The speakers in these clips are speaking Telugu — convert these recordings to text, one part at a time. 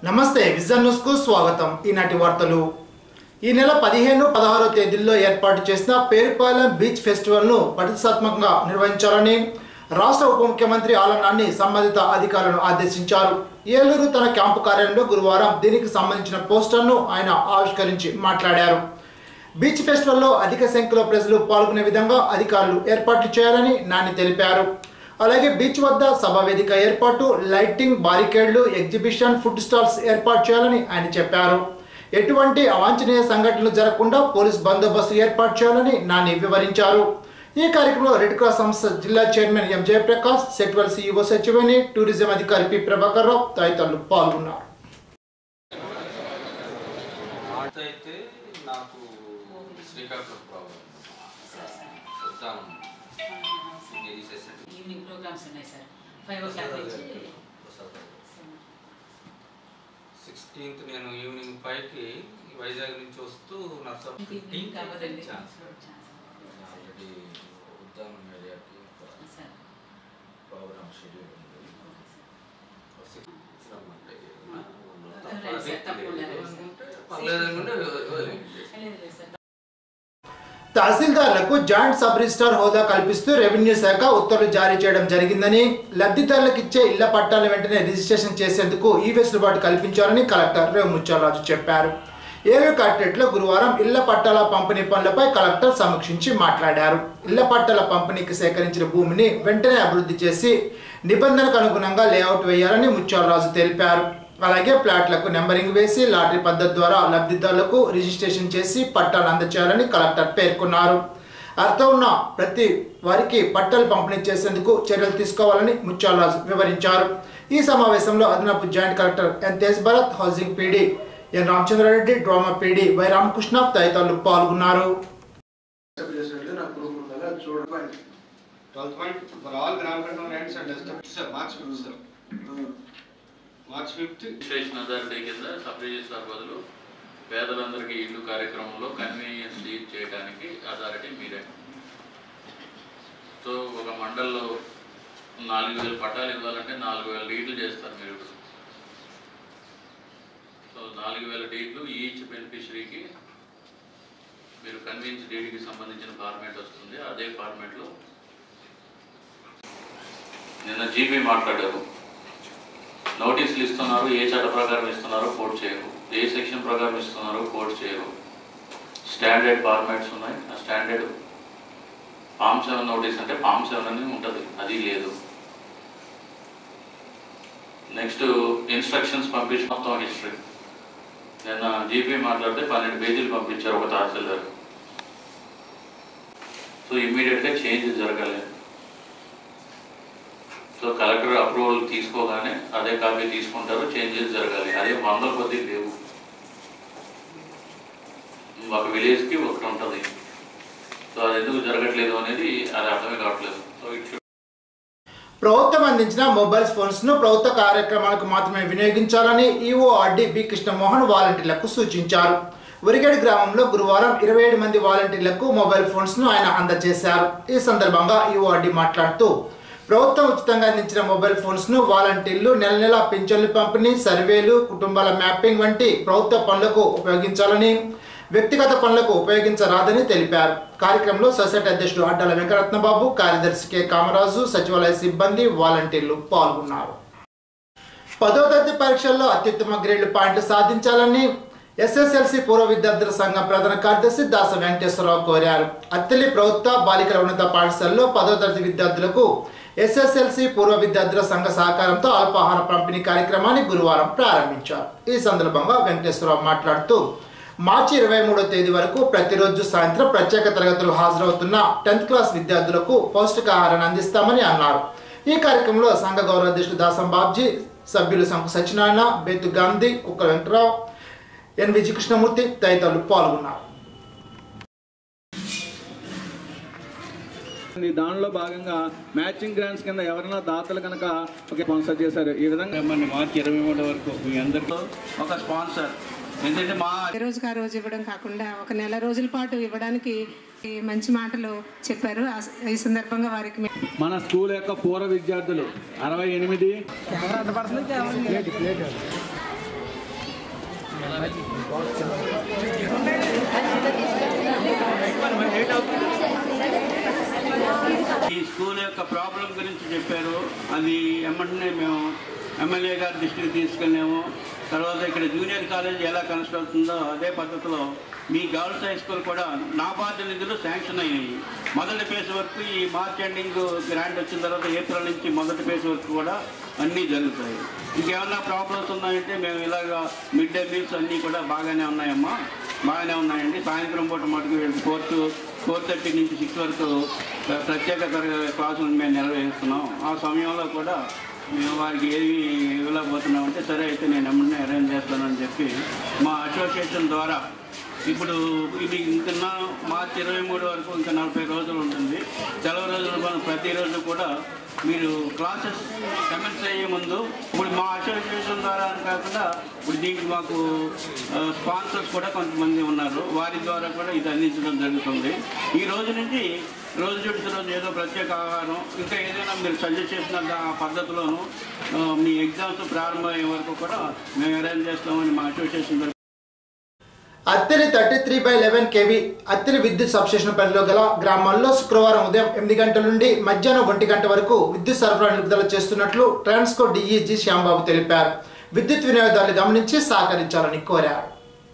నమస్తే విజన్ న్యూస్ కు స్వాగతం ఈనాటి వార్తలు ఈ నెల పదిహేను పదహారో తేదీల్లో ఏర్పాటు చేసిన పేరుపాలెం బీచ్ ఫెస్టివల్ ను ప్రతిష్టాత్మకంగా నిర్వహించాలని రాష్ట్ర ఉప ముఖ్యమంత్రి ఆలనాన్ని సంబంధిత అధికారులను ఆదేశించారు ఏలూరు తన క్యాంపు కార్యాలయంలో గురువారం దీనికి సంబంధించిన పోస్టర్ను ఆయన ఆవిష్కరించి మాట్లాడారు బీచ్ ఫెస్టివల్లో అధిక సంఖ్యలో ప్రజలు పాల్గొనే విధంగా అధికారులు ఏర్పాట్లు చేయాలని నాని తెలిపారు అలాగే బీచ్ వద్ద సభా వేదిక ఏర్పాటు లైటింగ్ బారికేడ్లు ఎగ్జిబిషన్ ఫుడ్ స్టాల్స్ ఏర్పాటు చేయాలని ఆయన చెప్పారు ఎటువంటి అవాంఛనీయ సంఘటనలు జరగకుండా పోలీస్ బందోబస్తు ఏర్పాటు చేయాలని నాని వివరించారు ఈ కార్యక్రమంలో రెడ్ క్రాస్ సంస్థ జిల్లా చైర్మన్ ఎం జయప్రకాష్ సెట్వల్ సిఇఓ సచివని టూరిజం అధికారి పి ప్రభాకర్ రావు తదితరులు పాల్గొన్నారు మాట అయితే నాకు శ్రీకాకుళం ప్రాబ్లం వద్దాం ఇది చేసేసి ఈవినింగ్ ప్రోగ్రామ్స్ ఉన్నాయి సార్ ఫైవ్ ఓ క్లాక్ నుంచి సిక్స్టీన్త్ నేను ఈవినింగ్ ఫైవ్కి వైజాగ్ నుంచి వస్తూ నర్సా ఈవినింగ్ కావదండి ఆల్రెడీ ఉద్దానం ఏరియాకి సార్ ప్రోగ్రామ్ షెడ్యూల్ ఉంది Six రమ్మంటే రండి సార్, తప్పకుండా రండి సార్. అనుకుంటే పర్లేదు అనుకుంటే వదిలేయండి. లేదు లేదు సార్ తహసీల్దార్లకు జాయింట్ సబ్ రిజిస్టార్ హోదా కల్పిస్తూ రెవెన్యూ శాఖ ఉత్తర్వులు జారీ చేయడం జరిగిందని లబ్ధిదారులకు ఇచ్చే ఇళ్ల పట్టాలు వెంటనే రిజిస్ట్రేషన్ చేసేందుకు ఈ వెసులుబాటు కల్పించారని కలెక్టర్ రేవు ముత్యాలరాజు చెప్పారు ఏలూరు కలెక్టరేట్లో గురువారం ఇళ్ల పట్టాల పంపిణీ పనులపై కలెక్టర్ సమీక్షించి మాట్లాడారు ఇళ్ల పట్టాల పంపిణీకి సేకరించిన భూమిని వెంటనే అభివృద్ధి చేసి నిబంధనలకు అనుగుణంగా లేఅవుట్ వేయాలని ముత్యాలరాజు తెలిపారు అలాగే ప్లాట్లకు నెంబరింగ్ వేసి లాటరీ పద్ధతి ద్వారా లబ్ధిదారులకు రిజిస్ట్రేషన్ చేసి పట్టాలు అందచేయాలని కలెక్టర్ పేర్కొన్నారు అర్థం ఉన్న ప్రతి వారికి పట్టాలు పంపిణీ చేసేందుకు చర్యలు తీసుకోవాలని ముత్యాలరాజు వివరించారు ఈ సమావేశంలో అదనపు joint collector N Tej Bharat housing PD N Ramachandra Reddy డ్రామా పీడీ వై రామకృష్ణ తదితరులు పాల్గొన్నారు చేసినట్లు నాకు ప్రూఫ్ ఉండాలి అది చూడండి ట్వెల్త్ పాయింట్ ఫర్ ఆల్ గ్రామ control lands and desktop sir March fifth sir March fifth registration authority కింద సబ్ రిజిస్ట్రార్ బదులు పేదలందరికీ ఇల్లు కార్యక్రమంలో కన్వీనియన్స్ లీడ్ చేయడానికి అథారిటీ మీరే సో ఒక మండల్లో నాలుగు వేల పట్టాలు ఇవ్వాలంటే నాలుగు వేల డీట్లు చేస్తారు మీరు ఇప్పుడు సో నాలుగు వేల డీట్లు ఈచ్ బెనిఫిషరీకి మీరు కన్వీన్స్ డీడ్కి సంబంధించిన ఫార్మేట్ వస్తుంది అదే ఫార్మేట్లో నిన్న జీపీ మాట్లాడారు నోటీసులు ఇస్తున్నారు ఏ చట్ట ప్రకారం ఇస్తున్నారో కోడ్ చేయరు ఏ సెక్షన్ ప్రకారం ఇస్తున్నారో కోడ్ చేయరు స్టాండర్డ్ ఫార్మాట్స్ ఉన్నాయి ఆ స్టాండర్డ్ ఫామ్ సెవెన్ నోటీస్ అంటే ఫామ్ సెవెన్ అని ఉంటుంది అది లేదు నెక్స్ట్ ఇన్స్ట్రక్షన్స్ పంపించి మొత్తం హిస్టరీ నిన్న జీపీ మాట్లాడితే పన్నెండు పేజీలు పంపించారు ఒక తహసీల్దార్ సో ఇమ్మీడియట్గా చేంజ్ జరగాలి సో కలెక్టర్ అప్రూవల్ తీసుకోగానే అదే కాపీ తీసుకుంటారు చేంజెస్ జరగాలి అదే వందల కొద్ది లేవు ఒక విలేజ్కి ఒకటి ఉంటుంది సో అది ఎందుకు జరగట్లేదు అనేది అది అర్థమే కావట్లేదు సో ఇట్ షుడ్ ప్రభుత్వం అందించిన మొబైల్ ఫోన్స్ ను ప్రభుత్వ కార్యక్రమాలకు మాత్రమే వినియోగించాలని ఈఓఆర్డి బి కృష్ణమోహన్ వాలంటీర్లకు సూచించారు ఉరిగేడ్ గ్రామంలో గురువారం ఇరవై ఏడు మంది వాలంటీర్లకు మొబైల్ ఫోన్స్ ను ఆయన అందజేశారు ఈ సందర్భంగా ఈఓఆర్డి మాట్లాడుతూ ప్రభుత్వం ఉచితంగా అందించిన మొబైల్ ఫోన్స్ ను వాలంటీర్లు నెల నెల పింఛన్లు పంపిణీ సర్వేలు కుటుంబాల మ్యాపింగ్ వంటి ప్రభుత్వ పనులకు ఉపయోగించాలని వ్యక్తిగత పనులకు ఉపయోగించరాదని తెలిపారు కార్యక్రమంలో సొసైటీ అధ్యక్షుడు అడ్డాల వెంకరత్నబాబు కార్యదర్శి కె కామరాజు సచివాలయ సిబ్బంది వాలంటీర్లు పాల్గొన్నారు పదో తరగతి పరీక్షల్లో అత్యుత్తమ గ్రేడ్లు పాయింట్లు సాధించాలని ఎస్ఎస్ఎల్సి పూర్వ విద్యార్థుల సంఘం ప్రధాన కార్యదర్శి దాస వెంకటేశ్వరరావు కోరారు అత్తిలి ప్రభుత్వ బాలికల ఉన్నత పాఠశాలలో పదో తరగతి విద్యార్థులకు ఎస్ఎస్ఎల్సి పూర్వ విద్యార్థుల సంఘ సహకారంతో అల్పాహార పంపిణీ కార్యక్రమాన్ని గురువారం ప్రారంభించారు ఈ సందర్భంగా వెంకటేశ్వరరావు మాట్లాడుతూ మార్చి ఇరవై మూడో తేదీ వరకు ప్రతిరోజు సాయంత్రం ప్రత్యేక తరగతులు హాజరవుతున్న టెన్త్ క్లాస్ విద్యార్థులకు పౌష్టికాహారాన్ని అందిస్తామని అన్నారు ఈ కార్యక్రమంలో సంఘ గౌరవ అధ్యక్షుడు దాసం బాబ్జీ సభ్యులు శంకు సత్యనారాయణ బెత్తు గాంధీ కుక్క వెంకటరావు ఎన్ విజయ కృష్ణమూర్తి తదితరులు పాల్గొన్నారు ఈ దానిలో భాగంగా మ్యాచింగ్ గ్రాంట్స్ కింద ఎవరైనా దాతలు కనుక ఒక స్పాన్సర్ చేశారు ఈ విధంగా మన మార్చి ఇరవై మూడు వరకు మీ అందరితో ఒక స్పాన్సర్ ఎందుకంటే మా ఏ రోజుకి ఆ రోజు ఇవ్వడం కాకుండా ఒక నెల రోజుల పాటు ఇవ్వడానికి ఈ మంచి మాటలు చెప్పారు ఆ- ఈ సందర్భంగా వారికి మేము మన స్కూల్ యొక్క పూర్వ విద్యార్థులు అరవై ఎనిమిది ఈ స్కూల్ యొక్క ప్రాబ్లం గురించి చెప్పారు అది వెంటనే మేము ఎమ్మెల్యే గారి దృష్టికి తీసుకెళ్ళాము తర్వాత ఇక్కడ జూనియర్ కాలేజ్ ఎలా కన్స్ట్రక్ట్ అవుతుందో అదే పద్ధతిలో మీ గర్ల్స్ హై స్కూల్ కూడా నాబార్డు నిధులు శాంక్షన్ అయ్యాయి మొదటి ఫేజ్ వరకు ఈ మార్చ్ ఎండింగ్ గ్రాంట్ వచ్చిన తర్వాత ఏప్రిల్ నుంచి మొదటి ఫేజ్ వరకు కూడా అన్నీ జరుగుతాయి ఇంకేమన్నా ప్రాబ్లమ్స్ ఉన్నాయంటే మేము ఇలాగ మిడ్ డే మీల్స్ అన్నీ కూడా బాగానే ఉన్నాయమ్మా బాగానే ఉన్నాయండి సాయంత్రం పూట మటుకు వీళ్ళకి ఫోర్ టు ఫోర్ థర్టీ నుంచి సిక్స్ వరకు ప్రత్యేక తరగతి క్లాసులు మేము నిర్వహిస్తున్నాం ఆ సమయంలో కూడా మేము వారికి ఏవి ఇవ్వలేకపోతున్నామంటే సరే అయితే నేను ఎమ్మనే అరేంజ్ చేస్తానని చెప్పి మా అసోసియేషన్ ద్వారా ఇప్పుడు ఇది ఇంకా మార్చి ఇరవై మూడు వరకు ఇంకా నలభై రోజులు ఉంటుంది సెలవు రోజులు మనం ప్రతిరోజు కూడా మీరు క్లాసెస్ కమెంట్స్ అయ్యే ముందు ఇప్పుడు మా అసోసియేషన్ ద్వారా అని కాకుండా ఇప్పుడు దీనికి మాకు స్పాన్సర్స్ కూడా కొంతమంది ఉన్నారు వారి ద్వారా కూడా ఇది అందించడం జరుగుతుంది ఈ రోజు నుంచి రోజు చుట్టూ రోజు ఏదో ప్రత్యేక ఆహారం ఇంకా ఏదైనా మీరు సజెస్ట్ చేసిన దా- పద్ధతిలోను ఆ, మీ ఎగ్జామ్స్ ప్రారంభమయ్యే వరకు కూడా మేము అరేంజ్ చేస్తామని మా అసోసియేషన్ తరఫున Attili thirty three by eleven KV Attili విద్యుత్ సబ్స్టేషన్ పరిధిలో గల గ్రామాల్లో శుక్రవారం ఉదయం ఎనిమిది గంటల నుండి మధ్యాహ్నం ఒంటి గంట వరకు విద్యుత్ సరఫరా నిలుపుదల చేస్తున్నట్లు ట్రాన్స్కో డిఈజీ శ్యాంబాబు తెలిపారు విద్యుత్ వినియోగదారులు గమనించి సహకరించాలని కోరారు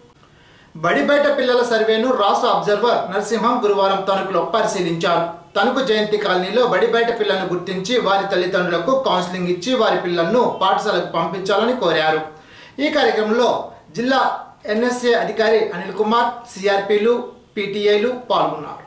బడి బయట పిల్లల సర్వేను రాష్ట్ర అబ్జర్వర్ నరసింహం గురువారం తణుకులో పరిశీలించారు తణుకు జయంతి కాలనీలో బడి బయట పిల్లలను గుర్తించి వారి తల్లిదండ్రులకు కౌన్సిలింగ్ ఇచ్చి వారి పిల్లలను పాఠశాలకు పంపించాలని కోరారు ఈ కార్యక్రమంలో జిల్లా ఎన్ఎస్ఏ అధికారి అనిల్ కుమార్ సిఆర్పీలు పీటీఐలు పాల్గొన్నారు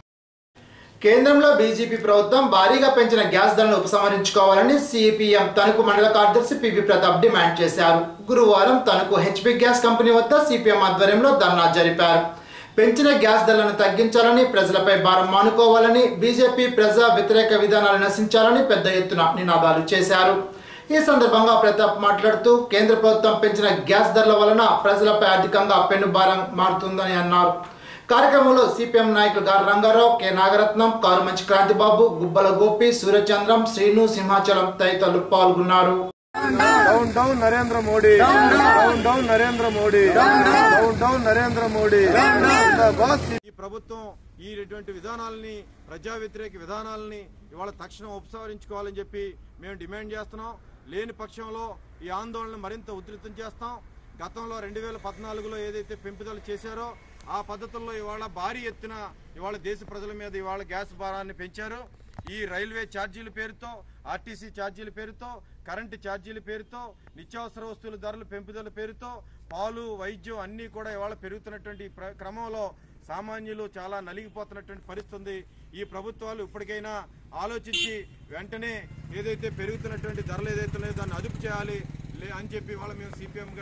కేంద్రంలో బీజేపీ ప్రభుత్వం భారీగా పెంచిన గ్యాస్ ధరలను ఉపసంహరించుకోవాలని సిపిఎం తణుకు మండల కార్యదర్శి పివి ప్రతాప్ డిమాండ్ చేశారు గురువారం తణుకు హెచ్పి గ్యాస్ కంపెనీ వద్ద సిపిఎం ఆధ్వర్యంలో ధర్నా జరిపారు పెంచిన గ్యాస్ ధరలను తగ్గించాలని ప్రజలపై భారం మానుకోవాలని బీజేపీ ప్రజా వ్యతిరేక విధానాలు నశించాలని పెద్ద ఎత్తున నినాదాలు చేశారు ఈ సందర్భంగా ప్రతాప్ మాట్లాడుతూ కేంద్ర ప్రభుత్వం పెంచిన గ్యాస్ ధరల వలన ప్రజలపై అధికంగా పెను భారం మారుతుందని అన్నారు కార్యక్రమంలో సిపిఎం నాయకులు గారు రంగారావు కె నాగరత్నం కారుమంచి క్రాంతిబాబు గుబ్బల గోపి సూర్యచంద్రం శ్రీను సింహాచలం తదితరులు పాల్గొన్నారు down down Narendra Modi down down Narendra Modi down down Narendra Modi ఈ ప్రభుత్వం ఈ ఇటువంటి విధానాలని ప్రజా వ్యతిరేక విధానాలని ఇవాళ తక్షణం ఉపసంహరించుకోవాలని చెప్పి మేము డిమాండ్ చేస్తున్నాం లేని పక్షంలో ఈ ఆందోళన మరింత ఉధృతం చేస్తాం గతంలో రెండు వేల పద్నాలుగులో ఏదైతే పెంపుదల చేశారో ఆ పద్ధతుల్లో ఇవాళ భారీ ఎత్తున ఇవాళ దేశ ప్రజల మీద ఇవాళ గ్యాస్ భారాన్ని పెంచారు ఈ రైల్వే ఛార్జీల పేరుతో ఆర్టీసీ ఛార్జీల పేరుతో కరెంటు ఛార్జీల పేరుతో నిత్యావసర వస్తువుల ధరల పెంపుదల పేరుతో పాలు వైద్యం అన్నీ కూడా ఇవాళ పెరుగుతున్నటువంటి ఈ ప్ర- క్రమంలో సామాన్యులు చాలా నలిగిపోతున్నటువంటి పరిస్థితి ఉంది ఈ ప్రభుత్వాలు ఇప్పటికైనా ఆలోచించి వెంటనే ఏదైతే పెరుగుతున్నటువంటి ధరలు ఏదైతే ఉన్నాయో దాన్ని అదుపు చేయాలి లే- అని చెప్పి ఇవాళ మేము సిపిఎంగా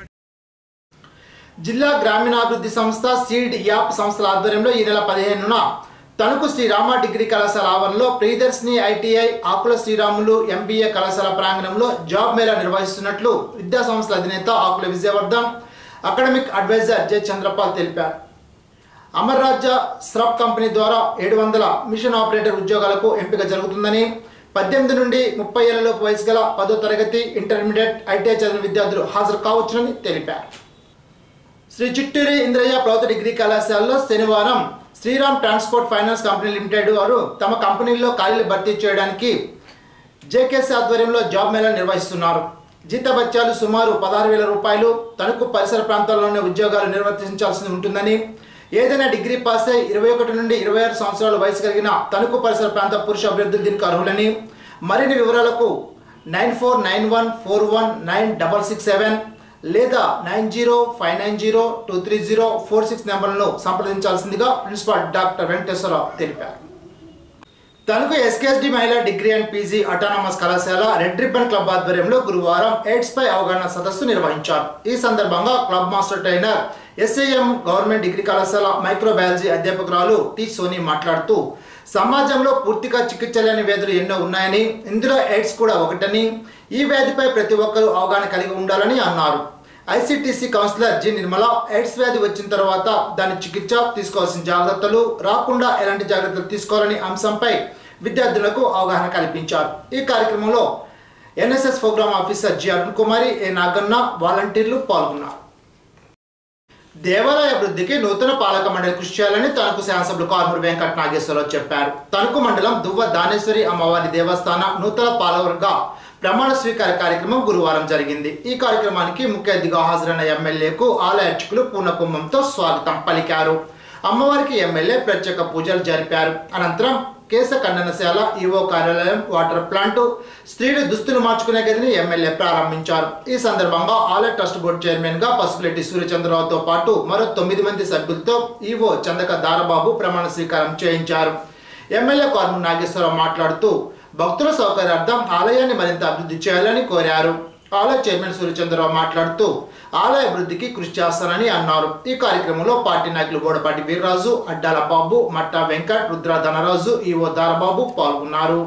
జిల్లా గ్రామీణాభివృద్ధి సంస్థ సీడ్ యాప్ సంస్థల ఆధ్వర్యంలో ఈ నెల పదిహేనున తణుకు శ్రీ రామ డిగ్రీ కళాశాల ఆవరణలో ప్రియదర్శిని ఐటీఐ ఆకుల శ్రీరాములు ఎంబీఏ కళాశాల ప్రాంగణంలో జాబ్ మేళా నిర్వహిస్తున్నట్లు విద్యా సంస్థల అధినేత Akula Vijayavardhan academic adviser J Chandrapal తెలిపారు అమర్ రాజ్య స్రబ్ కంపెనీ ద్వారా ఏడు వందల మిషన్ ఆపరేటర్ ఉద్యోగాలకు ఎంపిక జరుగుతుందని పద్దెనిమిది నుండి ముప్పై ఏళ్లలోపు వయసు గల పదో తరగతి ఇంటర్మీడియట్ ఐటీఐ చదివిన విద్యార్థులు హాజరు కావచ్చునని తెలిపారు శ్రీ చిట్టూరి ఇంద్రయ్య ప్రభుత్వ డిగ్రీ కళాశాలలో శనివారం Shriram transport finance company limited వారు తమ కంపెనీల్లో ఖాళీలు భర్తీ చేయడానికి జేకేసీ ఆధ్వర్యంలో జాబ్ మేళా నిర్వహిస్తున్నారు జీతభత్యాలు సుమారు పదహారు వేల రూపాయలు తణుకు పరిసర ప్రాంతాల్లోనే ఉద్యోగాలు నిర్వర్తించాల్సి ఉంటుందని ఏదైనా డిగ్రీ పాస్ అయి ఇరవై ఒకటి నుండి ఇరవై ఆరు సంవత్సరాల వయసు కలిగిన తణుకు పరిసర ప్రాంత పురుష అభ్యర్థులు దీనికి అర్హులని మరిన్ని వివరాలకు nine four nine one four one nine double six seven లేదా nine zero five nine zero two three zero four six నెంబర్లను సంప్రదించాల్సిందిగా ప్రిన్సిపాల్ డాక్టర్ వెంకటేశ్వరరావు తెలిపారు తణుకు ఎస్కేఎస్డి మహిళా డిగ్రీ అండ్ పీజీ అటానమస్ కళాశాల రెడ్ రిబ్బన్ క్లబ్ ఆధ్వర్యంలో గురువారం ఎయిడ్స్ పై అవగాహన సదస్సు నిర్వహించారు ఈ సందర్భంగా club master trainer SIM government degree కళాశాల మైక్రోబయాలజీ అధ్యాపకురాలు టి సోని మాట్లాడుతూ సమాజంలో పూర్తిగా చికిత్స లేని వ్యాధులు ఎన్నో ఉన్నాయని ఇందులో ఎయిడ్స్ కూడా ఒకటని ఈ వ్యాధిపై ప్రతి ఒక్కరూ అవగాహన కలిగి ఉండాలని అన్నారు ICTC counsellor G Nirmala AIDS వ్యాధి వచ్చిన తర్వాత దాని చికిత్స తీసుకోవాల్సిన జాగ్రత్తలు రాకుండా ఎలాంటి జాగ్రత్తలు తీసుకోవాలని అంశంపై విద్యార్థులకు అవగాహన కల్పించారు ఈ కార్యక్రమంలో NSS program officer G Arun Kumari A Naganna వాలంటీర్లు పాల్గొన్నారు దేవాలయ అభివృద్ధికి నూతన పాలక మండలి కృషి చేయాలని తణుకు శాసనసభ్యులు కారుమూరి వెంకట నాగేశ్వరరావు చెప్పారు తణుకు మండలం దువ్వ దానేశ్వరి అమ్మవారి దేవస్థాన నూతన పాలకవర్గ ప్రమాణ స్వీకార కార్యక్రమం గురువారం జరిగింది ఈ కార్యక్రమానికి ముఖ్య అతిథిగా హాజరైన ఎమ్మెల్యేకు ఆలయ అర్చకులు పూర్ణకుంభంతో స్వాగతం పలికారు అమ్మవారికి ఎమ్మెల్యే ప్రత్యేక పూజలు జరిపారు అనంతరం కేశ ఖండనశాల ఈవో కార్యాలయం వాటర్ ప్లాంట్ స్త్రీలు దుస్తులు మార్చుకునే గదిని ఎమ్మెల్యే ప్రారంభించారు ఈ సందర్భంగా ఆలయ ట్రస్ట్ బోర్డు చైర్మన్ గా పసుపులెట్టి సూర్యచంద్రరావుతో పాటు మరో తొమ్మిది మంది సభ్యులతో ఈవో చందక దారబాబు ప్రమాణ స్వీకారం చేయించారు ఎమ్మెల్యే కార్ము నాగేశ్వరరావు మాట్లాడుతూ భక్తుల సౌకర్యార్థం ఆలయాన్ని మరింత అభివృద్ధి చేయాలని కోరారు ఆలయ చైర్మన్ సూర్యచంద్రరావు మాట్లాడుతూ ఆలయ అభివృద్ధికి కృషి చేస్తానని అన్నారు ఈ కార్యక్రమంలో పార్టీ నాయకులు బోడపాటి వీర్రాజు అడ్డాల బాబు మట్టా వెంకట్ రుద్ర ధనరాజు ఈవో దారబాబు పాల్గొన్నారు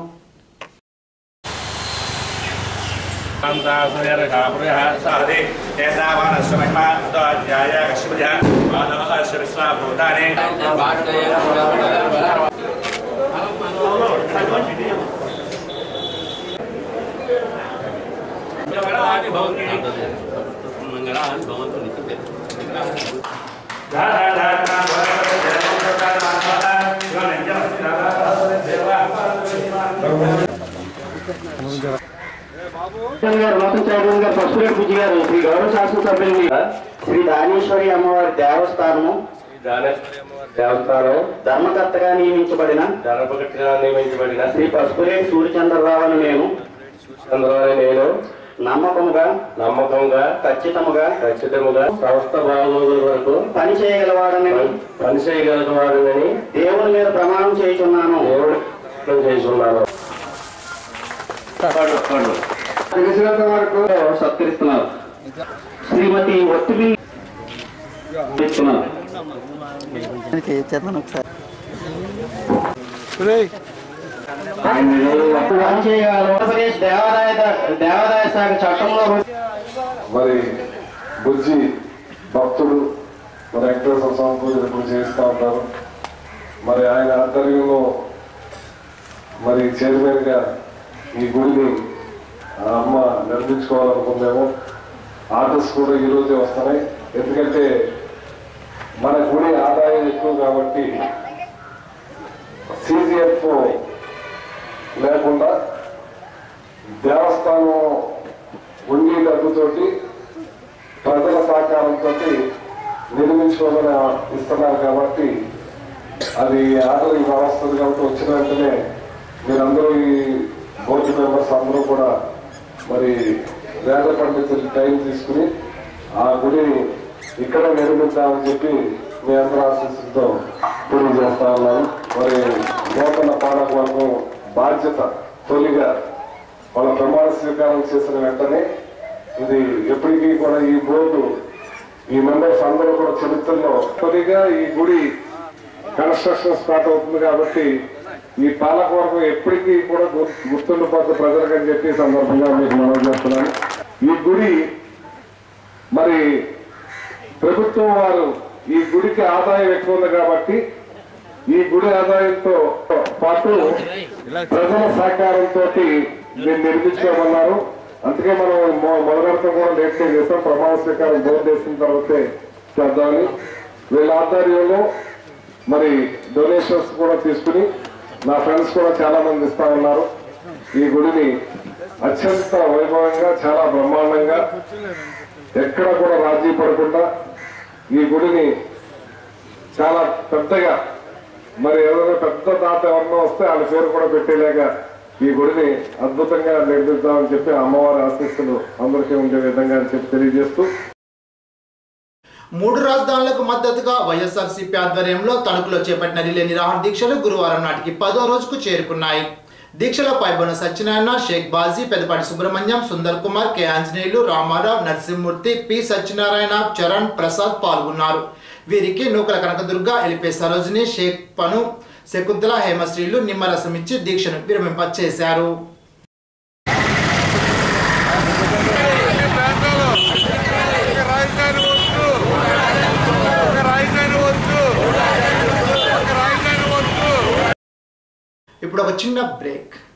శ్రీ గౌరవ శాసనసభ్యులు శ్రీ దానేశ్వరి అమ్మవారి దేవస్థానము దేవస్థానం ధర్మకర్తగా నియమించబడిన ధర్మకట్టుగా నియమించబడిన శ్రీ పసుపులేటి సూర్యచంద్రరావు అని నేను చంద్రబాబు నేను నమ్మకముగా నమ్మకంగా ఖచ్చితముగా ఖచ్చితముగా సంస్థ బాగోగుల వరకు పని చేయగలవాడని పని చేయగలగవాడనని దేవుని మీద ప్రమాణం చేయుచున్నాను దేవుడు చేస్తున్నాను తెలిసినంత వరకు సత్కరిస్తున్నారు శ్రీమతి ఒత్తిడి ఇస్తున్నారు పని చేయగలరు. ఆంధ్రప్రదేశ్ దేవాదాయ దేవాదాయ శాఖ చట్టంలో మరి బుజ్జి భక్తుడు మరి వెంకటేశ్వర స్వామి పూజలు ఇప్పుడు చేస్తూ ఉంటారు మరి ఆయన ఆధ్వర్యంలో మరి చైర్మన్ గా ఈ గుడిని ఆ అమ్మ నిర్మించుకోవాలనుకున్నాము ఆర్డర్స్ కూడా ఈ రోజే వస్తున్నాయి ఎందుకంటే మన గుడి ఆదాయం ఎక్కువ కాబట్టి సీజీఎఫ్ లేకుండా దేవస్థానం ఉండి డబ్బుతోటి ప్రజల సహకారంతో నిర్మించుకోమని ఇస్తున్నారు కాబట్టి అది ఆర్డర్ ఇవాళ వస్తుంది కాబట్టి వచ్చిన వెంటనే మీరందరూ ఈ బోర్డు మెంబర్స్ అందరూ కూడా మరి వేద పండితులు టైం తీసుకుని ఆ గుడిని ఇక్కడ నిర్మిద్దామని చెప్పి మీ అందరూ ఆశీస్సులతో పూజ చేస్తా ఉన్నాను మరి నూతన పాలక వర్గం బాధ్యత తొలిగా వాళ్ళ ప్రమాణ స్వీకారం చేసిన వెంటనే ఇది ఎప్పటికీ కూడా ఈ బోర్డు ఈ మెంబర్స్ అందరూ కూడా చరిత్రలో తొలిగా ఈ గుడి కన్స్ట్రక్షన్ స్టార్ట్ అవుతుంది కాబట్టి ఈ పాలకవర్గం ఎప్పటికీ కూడా గుర్- గుర్తుండిపోద్ది ప్రజలకు అని చెప్పి ఈ సందర్భంగా మీకు మనం చెప్తున్నాను ఈ గుడి మరి ప్రభుత్వం వారు ఈ గుడికి ఆదాయం ఎక్కువ ఉంది కాబట్టి ఈ గుడి ఆదాయంతో పాటు ప్రజల సహకారంతో దీన్ని నిర్మించుకోమన్నారు అందుకే మనం మొ- మొదలెడతా కూడా లేట్ చేస్తాం ప్రమాణ స్వీకారం బోర్డు చేసిన తర్వాతే చేద్దామని వీళ్ళ ఆధ్వర్యంలో మరి డొనేషన్స్ కూడా తీసుకుని నా ఫ్రెండ్స్ కూడా చాలా మంది ఇస్తా ఉన్నారు ఈ గుడిని అత్యంత వైభవంగా చాలా బ్రహ్మాండంగా ఎక్కడ కూడా రాజీ పడకుండా ఈ గుడిని చాలా పెద్దగా మరి ఏదైనా పెద్ద దాత ఎవరినో వస్తే వాళ్ళ పేరు కూడా పెట్టేలాగా ఈ గుడిని అద్భుతంగా నిర్మిద్దామని చెప్పి అమ్మవారి ఆశీస్సులు అందరికీ ఉండే విధంగా అని చెప్పి తెలియజేస్తూ మూడు రాజధానులకు మద్దతుగా వైఎస్ఆర్సీపీ ఆధ్వర్యంలో తణుకులో చేపట్టిన రిలే నిరాహార దీక్షలు గురువారం నాటికి పదో రోజుకు చేరుకున్నాయి దీక్షలో పాల్గొన్న సత్యనారాయణ షేక్ బాజీ పెదపాటి సుబ్రహ్మణ్యం సుందర్ కుమార్ కె ఆంజనేయులు రామారావు నరసింహమూర్తి పి సత్యనారాయణ చరణ్ ప్రసాద్ పాల్గొన్నారు వీరికి నూకల కనకదుర్గ ఎలిపే సరోజిని షేక్ పను శకుంతల హేమశ్రీలు నిమ్మరసం ఇచ్చి దీక్షను విరమింపచేశారు ఇప్పుడు ఒక చిన్న బ్రేక్